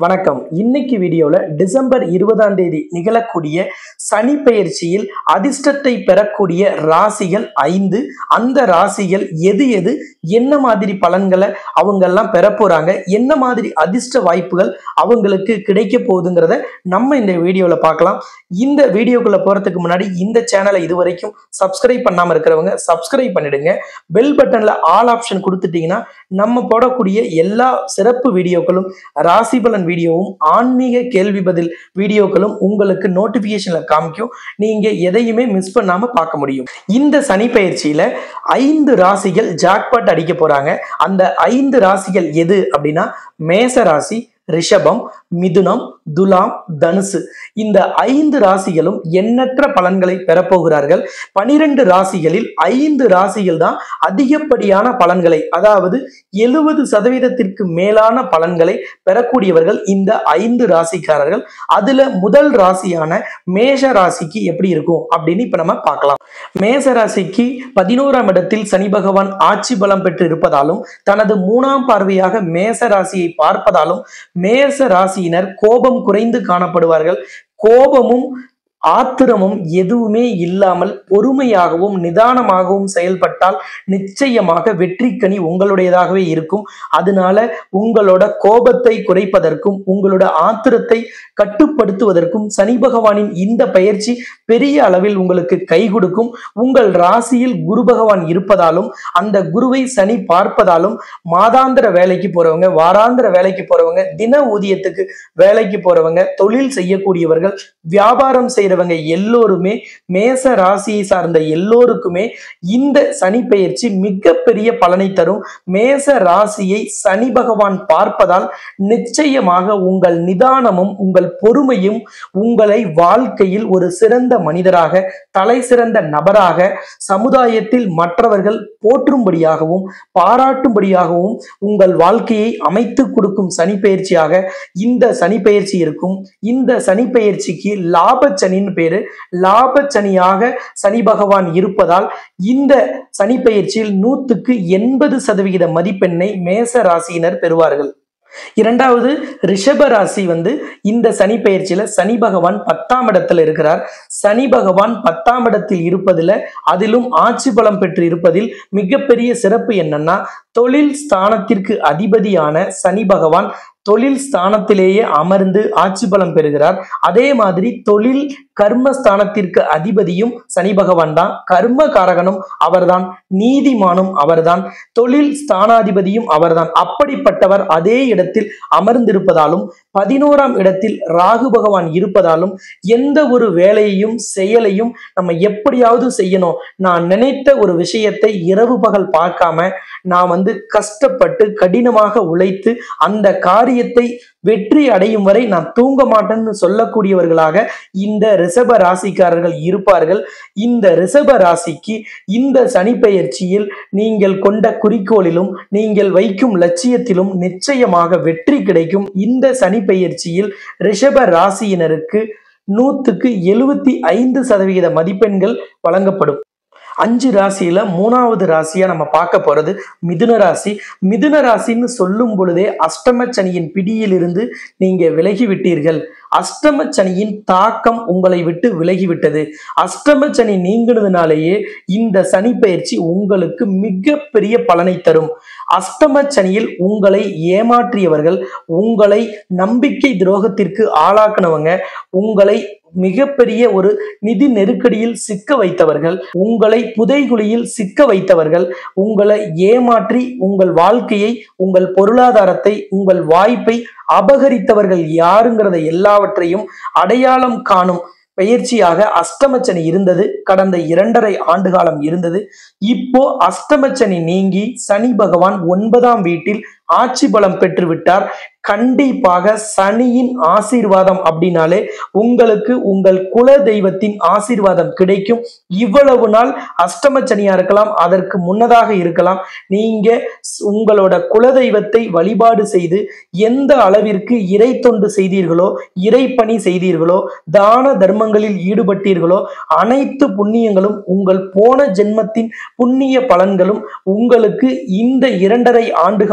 வணக்கம் இன்னைக்கு வீடியோவில் டிசம்பர் இருபதாம் தேதி நிகழக்கூடிய சனி பெயர்ச்சியில் அதிர்ஷ்டத்தை பெறக்கூடிய ராசிகள் ஐந்து அந்த ராசிகள் எது எது என்ன மாதிரி பலன்களை அவங்கெல்லாம் பெற போறாங்க என்ன மாதிரி அதிர்ஷ்ட வாய்ப்புகள் அவங்களுக்கு கிடைக்க போகுதுங்கிறத நம்ம இந்த வீடியோவில் பார்க்கலாம் இந்த வீடியோக்குள்ள போறதுக்கு முன்னாடி இந்த சேனலை இது வரைக்கும் சப்ஸ்கிரைப் பண்ணாம இருக்கிறவங்க சப்ஸ்கிரைப் பண்ணிடுங்க பெல் பட்டன்ல ஆல் ஆப்ஷன் கொடுத்துட்டீங்கன்னா நம்ம போடக்கூடிய எல்லா சிறப்பு வீடியோக்களும் ராசி பலன் வீடியோவும் ஆன்மீக கேள்வி பதில் வீடியோக்களும் உங்களுக்கு நோட்டிபிகேஷன்ல காமிக்கும் நீங்க எதையுமே மிஸ் பண்ணாம பார்க்க முடியும் இந்த சனி பயிற்சியில ஐந்து ராசிகள் ஜாக்பாட் அடிக்க போறாங்க அந்த ஐந்து ராசிகள் எது அப்படின்னா மேச ராசி ரிஷபம் மிதுனம் துலாம் தனுசு இந்த ஐந்து ராசிகளும் எண்ணற்ற பலன்களை பெறப்போகிறார்கள் பனிரெண்டு ராசிகளில் ஐந்து ராசிகள் தான் அதிகப்படியான பலன்களை அதாவது எழுபது சதவீதத்திற்கு மேலான பலன்களை பெறக்கூடியவர்கள் இந்த ஐந்து ராசிக்காரர்கள் அதுல முதல் ராசியான மேஷ ராசிக்கு எப்படி இருக்கும் அப்படின்னு இப்ப நம்ம பார்க்கலாம் மேச ராசிக்கு பதினோராம் இடத்தில் சனி பகவான் ஆட்சி பலம் பெற்று இருப்பதாலும் தனது மூணாம் பார்வையாக மேச ராசியை பார்ப்பதாலும் மேச ராசியினர் கோபம் குறைந்து காணப்படுவார்கள் கோபமும் ஆத்திரமும் எதுவுமே இல்லாமல் பொறுமையாகவும் நிதானமாகவும் செயல்பட்டால் நிச்சயமாக வெற்றிக்கனி உங்களுடையதாகவே இருக்கும் அதனால உங்களோட கோபத்தை குறைப்பதற்கும் உங்களோட ஆத்திரத்தை கட்டுப்படுத்துவதற்கும் சனி பகவானின் இந்த பயிற்சி பெரிய அளவில் உங்களுக்கு கை கொடுக்கும் உங்கள் ராசியில் குரு பகவான் இருப்பதாலும் அந்த குருவை சனி பார்ப்பதாலும் மாதாந்திர வேலைக்கு போறவங்க வாராந்திர வேலைக்கு போறவங்க தின ஊதியத்துக்கு வேலைக்கு போறவங்க தொழில் செய்யக்கூடியவர்கள் வியாபாரம் செய்யறவங்க எல்லோருமே மேச ராசியை சார்ந்த எல்லோருக்குமே இந்த சனி பெயர்ச்சி மிகப்பெரிய பலனை தரும் மேச ராசியை சனி பகவான் பார்ப்பதால் நிச்சயமாக உங்கள் நிதானமும் உங்கள் பொறுமையும் உங்களை வாழ்க்கையில் ஒரு சிறந்த மனிதராக தலை சிறந்த நபராக சமுதாயத்தில் மற்றவர்கள் போற்றும்படியாகவும் பாராட்டும்படியாகவும் உங்கள் வாழ்க்கையை அமைத்து கொடுக்கும் சனி பெயர்ச்சியாக இந்த சனி பெயர்ச்சி இருக்கும் இந்த சனி பெயர்ச்சிக்கு லாப சனின்னு பேரு லாப சனியாக சனி பகவான் இருப்பதால் இந்த சனி பெயர்ச்சியில் நூத்துக்கு எண்பது சதவிகித மதிப்பெண்ணை மேச ராசியினர் பெறுவார்கள் இரண்டாவது ரிஷப ராசி வந்து இந்த சனி பெயர்ச்சியில சனி பகவான் பத்தாம் இடத்துல இருக்கிறார் சனி பகவான் பத்தாம் இடத்தில் இருப்பதில் அதிலும் ஆட்சி பலம் பெற்று இருப்பதில் மிகப்பெரிய சிறப்பு என்னன்னா தொழில் ஸ்தானத்திற்கு அதிபதியான சனி பகவான் தொழில் ஸ்தானத்திலேயே அமர்ந்து ஆட்சி பலம் பெறுகிறார் அதே மாதிரி தொழில் கர்மஸ்தானத்திற்கு அதிபதியும் சனி பகவான் தான் கர்ம காரகனும் அவர்தான் நீதிமானும் அவர்தான் தொழில் ஸ்தானாதிபதியும் அவர்தான் அப்படிப்பட்டவர் அதே இடத்தில் அமர்ந்திருப்பதாலும் பதினோராம் இடத்தில் ராகு பகவான் இருப்பதாலும் எந்த ஒரு வேலையையும் செயலையும் நம்ம எப்படியாவது செய்யணும் நான் நினைத்த ஒரு விஷயத்தை இரவு பகல் பார்க்காம நான் வந்து கஷ்டப்பட்டு கடினமாக உழைத்து அந்த காரியத்தை வெற்றி அடையும் வரை நான் தூங்க மாட்டேன்னு சொல்லக்கூடியவர்களாக இந்த ரிஷப ராசிக்காரர்கள் இருப்பார்கள் இந்த ரிஷப ராசிக்கு இந்த சனி பெயர்ச்சியில் நீங்கள் கொண்ட குறிக்கோளிலும் நீங்கள் வைக்கும் லட்சியத்திலும் நிச்சயமாக வெற்றி கிடைக்கும் இந்த சனி பெயர்ச்சியில் ரிஷப ராசியினருக்கு நூத்துக்கு எழுபத்தி ஐந்து சதவிகித மதிப்பெண்கள் வழங்கப்படும் அஞ்சு ராசியில மூணாவது ராசியா நம்ம பார்க்க போறது மிதுன ராசி மிதுன ராசின்னு சொல்லும் பொழுதே அஷ்டம சனியின் பிடியிலிருந்து நீங்க விலகி விட்டீர்கள் அஷ்டம சனியின் தாக்கம் உங்களை விட்டு விலகிவிட்டது அஷ்டம சனி நீங்கினதுனாலேயே இந்த சனி பயிற்சி உங்களுக்கு மிகப்பெரிய பலனை தரும் அஷ்டம சனியில் உங்களை ஏமாற்றியவர்கள் உங்களை நம்பிக்கை துரோகத்திற்கு ஆளாக்குனவங்க உங்களை மிகப்பெரிய ஒரு நிதி நெருக்கடியில் சிக்க வைத்தவர்கள் உங்களை புதைகுழியில் சிக்க வைத்தவர்கள் உங்களை ஏமாற்றி உங்கள் வாழ்க்கையை உங்கள் பொருளாதாரத்தை உங்கள் வாய்ப்பை அபகரித்தவர்கள் யாருங்கிறத எல்லாவற்றையும் அடையாளம் காணும் பயிற்சியாக அஷ்டமச்சனி இருந்தது கடந்த இரண்டரை ஆண்டு காலம் இருந்தது இப்போ அஷ்டமச்சனி நீங்கி சனி பகவான் ஒன்பதாம் வீட்டில் ஆட்சி பலம் பெற்று விட்டார் கண்டிப்பாக சனியின் ஆசீர்வாதம் அப்படின்னாலே உங்களுக்கு உங்கள் குல தெய்வத்தின் ஆசீர்வாதம் கிடைக்கும் இவ்வளவு நாள் அஷ்டம சனியா இருக்கலாம் அதற்கு முன்னதாக இருக்கலாம் நீங்க உங்களோட குல தெய்வத்தை வழிபாடு செய்து எந்த அளவிற்கு இறை தொண்டு செய்தீர்களோ இறைப்பணி செய்தீர்களோ தான தர்மங்களில் ஈடுபட்டீர்களோ அனைத்து புண்ணியங்களும் உங்கள் போன ஜென்மத்தின் புண்ணிய பலன்களும் உங்களுக்கு இந்த இரண்டரை ஆண்டு காலம்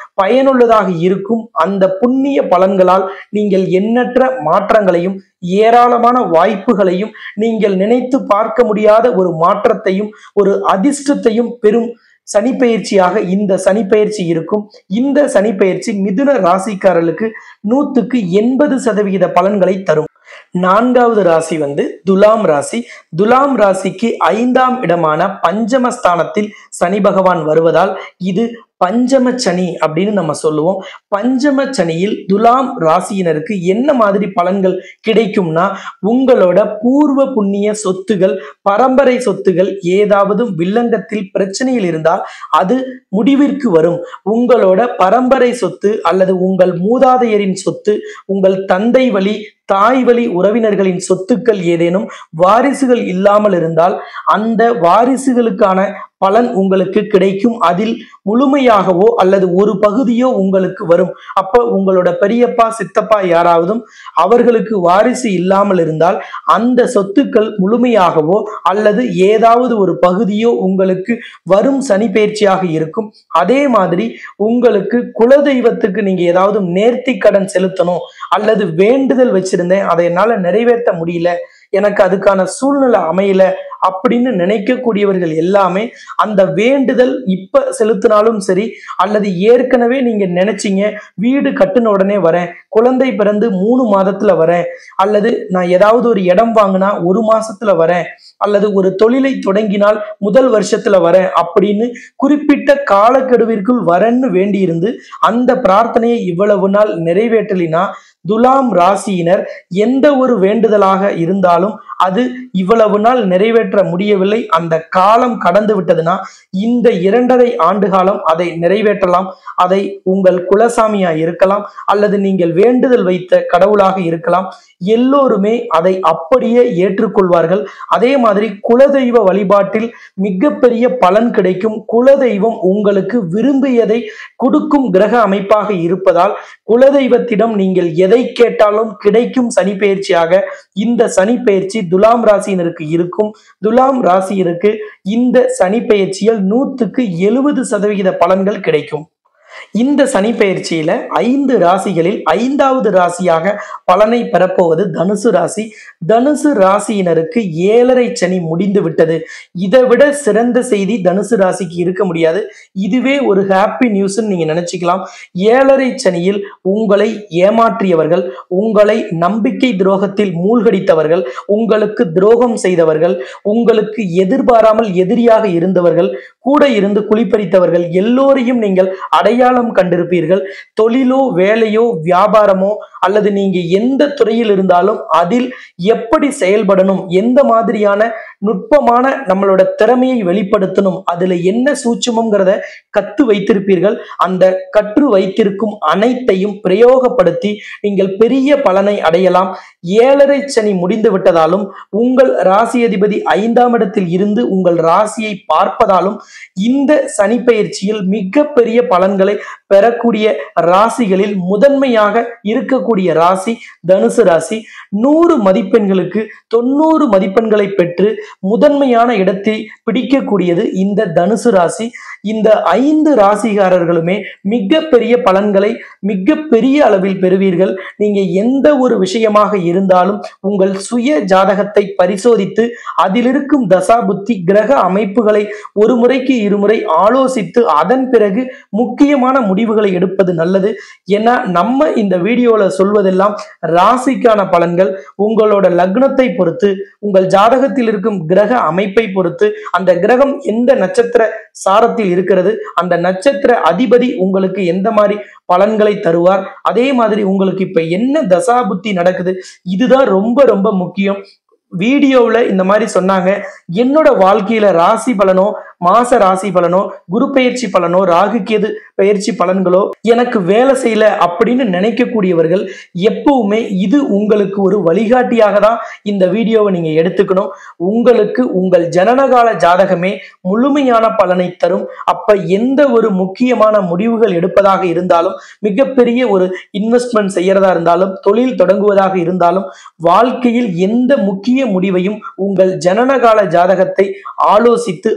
பயனுள்ளதாக இருக்கும் அந்த புண்ணிய பலன்களால் நீங்கள் எண்ணற்ற மாற்றங்களையும் ஏராளமான வாய்ப்புகளையும் நீங்கள் நினைத்து பார்க்க முடியாத ஒரு மாற்றத்தையும் ஒரு அதிர்ஷ்டத்தையும் பெறும் சனிப்பெயர்ச்சியாக இந்த சனிப்பெயர்ச்சி இருக்கும் இந்த சனிப்பெயர்ச்சி மிதுன ராசிக்காரர்களுக்கு நூத்துக்கு எண்பது சதவிகித பலன்களை தரும் நான்காவது ராசி வந்து துலாம் ராசி துலாம் ராசிக்கு ஐந்தாம் இடமான பஞ்சமஸ்தானத்தில் சனி பகவான் வருவதால் இது பஞ்சம சனி அப்படின்னு நம்ம சொல்லுவோம் பஞ்சம சனியில் துலாம் ராசியினருக்கு என்ன மாதிரி பலன்கள் கிடைக்கும்னா உங்களோட பூர்வ புண்ணிய சொத்துகள் பரம்பரை சொத்துகள் ஏதாவது வில்லங்கத்தில் பிரச்சனையில் இருந்தால் அது முடிவிற்கு வரும் உங்களோட பரம்பரை சொத்து அல்லது உங்கள் மூதாதையரின் சொத்து உங்கள் தந்தை வழி தாய் வழி உறவினர்களின் சொத்துக்கள் ஏதேனும் வாரிசுகள் இல்லாமல் இருந்தால் அந்த வாரிசுகளுக்கான பலன் உங்களுக்கு கிடைக்கும் அதில் முழுமையாகவோ அல்லது ஒரு பகுதியோ உங்களுக்கு வரும் அப்ப உங்களோட பெரியப்பா சித்தப்பா யாராவதும் அவர்களுக்கு வாரிசு இல்லாமல் இருந்தால் அந்த சொத்துக்கள் முழுமையாகவோ அல்லது ஏதாவது ஒரு பகுதியோ உங்களுக்கு வரும் சனி பயிற்சியாக இருக்கும் அதே மாதிரி உங்களுக்கு குலதெய்வத்துக்கு நீங்க ஏதாவது நேர்த்தி கடன் செலுத்தணும் அல்லது வேண்டுதல் வச்சிருந்தேன் அதை என்னால நிறைவேற்ற முடியல எனக்கு அதுக்கான சூழ்நிலை அமையல அப்படின்னு நினைக்கக்கூடியவர்கள் எல்லாமே அந்த வேண்டுதல் இப்ப செலுத்தினாலும் சரி அல்லது ஏற்கனவே நீங்க நினைச்சீங்க வீடு கட்டுன உடனே வரேன் குழந்தை பிறந்து மூணு மாதத்துல வரேன் அல்லது நான் ஏதாவது ஒரு இடம் வாங்கினா ஒரு மாசத்துல வரேன் அல்லது ஒரு தொழிலை தொடங்கினால் முதல் வருஷத்துல வரேன் அப்படின்னு குறிப்பிட்ட காலக்கெடுவிற்குள் வரேன்னு வேண்டியிருந்து அந்த பிரார்த்தனையை இவ்வளவு நாள் நிறைவேற்றலினா துலாம் ராசியினர் எந்த ஒரு வேண்டுதலாக இருந்தாலும் அது இவ்வளவு நாள் நிறைவேற்ற முடியவில்லை அந்த காலம் கடந்து விட்டதுன்னா இந்த இரண்டரை ஆண்டு காலம் அதை நிறைவேற்றலாம் அதை உங்கள் குலசாமியா இருக்கலாம் அல்லது நீங்கள் வேண்டுதல் வைத்த கடவுளாக இருக்கலாம் எல்லோருமே அதை அப்படியே ஏற்றுக்கொள்வார்கள் அதே மாதிரி குலதெய்வ வழிபாட்டில் மிகப்பெரிய பலன் கிடைக்கும் குலதெய்வம் உங்களுக்கு விரும்பியதை கொடுக்கும் கிரக அமைப்பாக இருப்பதால் குலதெய்வத்திடம் நீங்கள் எதை கேட்டாலும் கிடைக்கும் சனிப்பெயர்ச்சியாக இந்த சனிப்பெயர்ச்சி துலாம் ராசியினருக்கு இருக்கும் துலாம் ராசியினருக்கு இந்த சனிப்பெயர்ச்சியில் நூத்துக்கு எழுபது சதவிகித பலன்கள் கிடைக்கும் இந்த சனி பெயர்ச்சியில ஐந்து ராசிகளில் ஐந்தாவது ராசியாக பலனை பெறப்போவது தனுசு ராசி தனுசு ராசியினருக்கு ஏழரை சனி முடிந்து விட்டது இதை விட சிறந்த செய்தி தனுசு ராசிக்கு இருக்க முடியாது இதுவே ஒரு ஹாப்பி நியூஸ்ன்னு நீங்க நினைச்சுக்கலாம் ஏழரை சனியில் உங்களை ஏமாற்றியவர்கள் உங்களை நம்பிக்கை துரோகத்தில் மூழ்கடித்தவர்கள் உங்களுக்கு துரோகம் செய்தவர்கள் உங்களுக்கு எதிர்பாராமல் எதிரியாக இருந்தவர்கள் கூட இருந்து குளிப்பறித்தவர்கள் எல்லோரையும் நீங்கள் அடையாளம் கண்டிருப்பீர்கள் தொழிலோ வேலையோ வியாபாரமோ அல்லது நீங்க எந்த துறையில் இருந்தாலும் அதில் எப்படி செயல்படணும் எந்த மாதிரியான நுட்பமான நம்மளோட திறமையை வெளிப்படுத்தணும் அதுல என்ன சூட்சுமங்கிறத கத்து வைத்திருப்பீர்கள் அந்த கற்று வைத்திருக்கும் அனைத்தையும் பிரயோகப்படுத்தி நீங்கள் பெரிய பலனை அடையலாம் ஏழரை சனி முடிந்து விட்டதாலும் உங்கள் ராசி அதிபதி ஐந்தாம் இடத்தில் இருந்து உங்கள் ராசியை பார்ப்பதாலும் இந்த சனி பயிற்சியில் மிகப்பெரிய பலன்களை பெறக்கூடிய ராசிகளில் முதன்மையாக இருக்கக்கூடிய ராசி தனுசு ராசி நூறு மதிப்பெண்களுக்கு தொண்ணூறு மதிப்பெண்களை பெற்று முதன்மையான இடத்தை பிடிக்கக்கூடியது இந்த தனுசு ராசி இந்த ஐந்து ராசிகாரர்களுமே மிகப்பெரிய பலன்களை மிக பெரிய அளவில் பெறுவீர்கள் நீங்க எந்த ஒரு விஷயமாக இருந்தாலும் உங்கள் சுய ஜாதகத்தை பரிசோதித்து அதில் இருக்கும் தசா புத்தி கிரக அமைப்புகளை ஒரு முறைக்கு இருமுறை ஆலோசித்து அதன் பிறகு முக்கியமான முடிவுகளை எடுப்பது நல்லது ஏன்னா நம்ம இந்த வீடியோல சொல்வதெல்லாம் ராசிக்கான பலன்கள் உங்களோட லக்னத்தை பொறுத்து உங்கள் ஜாதகத்தில் இருக்கும் கிரக அமைப்பை பொறுத்து அந்த கிரகம் எந்த நட்சத்திர சாரத்தில் இருக்கிறது அந்த நட்சத்திர அதிபதி உங்களுக்கு எந்த மாதிரி பலன்களை தருவார் அதே மாதிரி உங்களுக்கு இப்ப என்ன தசா புத்தி நடக்குது இதுதான் ரொம்ப ரொம்ப முக்கியம் வீடியோவில் இந்த மாதிரி சொன்னாங்க என்னோட வாழ்க்கையில ராசி பலனோ மாச ராசி பலனோ குரு பயிற்சி பலனோ ராகு கேது பயிற்சி பலன்களோ எனக்கு வேலை செய்யல அப்படின்னு நினைக்கக்கூடியவர்கள் எப்பவுமே இது உங்களுக்கு ஒரு வழிகாட்டியாக தான் இந்த வீடியோவை நீங்க எடுத்துக்கணும் உங்களுக்கு உங்கள் ஜனனகால ஜாதகமே முழுமையான பலனை தரும் அப்ப எந்த ஒரு முக்கியமான முடிவுகள் எடுப்பதாக இருந்தாலும் மிகப்பெரிய ஒரு இன்வெஸ்ட்மெண்ட் செய்யறதா இருந்தாலும் தொழில் தொடங்குவதாக இருந்தாலும் வாழ்க்கையில் எந்த முக்கிய முடிவையும் உங்கள் ஜனனகால ஜாதகத்தை ஆலோசித்து அதன்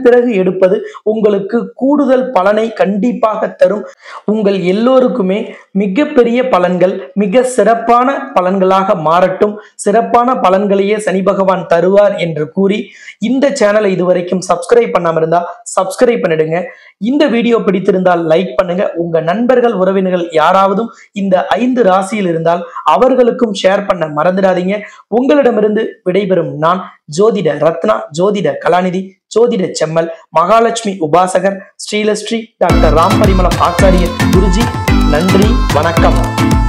பிறகு எடுப்பது உங்களுக்கு கூடுதல் பலனை கண்டிப்பாக தரும் உங்கள் எல்லோருக்குமே மிகப்பெரிய பலன்கள் மிக சிறப்பான பலன்களாக மாறட்டும் சிறப்பான பலன்களையே சனி பகவான் தருவார் என்று கூறி இந்த சேனலை இதுவரைக்கும் சப்ஸ்கிரைப் பண்ணாம இருந்தா சப்ஸ்கிரைப் பண்ணிடுங்க இந்த வீடியோ பிடித்திருந்தால் லைக் பண்ணுங்க உங்க நண்பர்கள் உறவினர்கள் யாராவதும் இந்த ஐந்து ராசியில் இருந்தால் அவர்களுக்கும் ஷேர் பண்ண மறந்துடாதீங்க உங்களிடமிருந்து விடைபெறும் நான் ஜோதிட ரத்னா ஜோதிட கலாநிதி ஜோதிட செம்மல் மகாலட்சுமி உபாசகர் ஸ்ரீலஸ்ரீ டாக்டர் ராம் பரிமளம் ஆச்சாரியர் குருஜி நன்றி வணக்கம்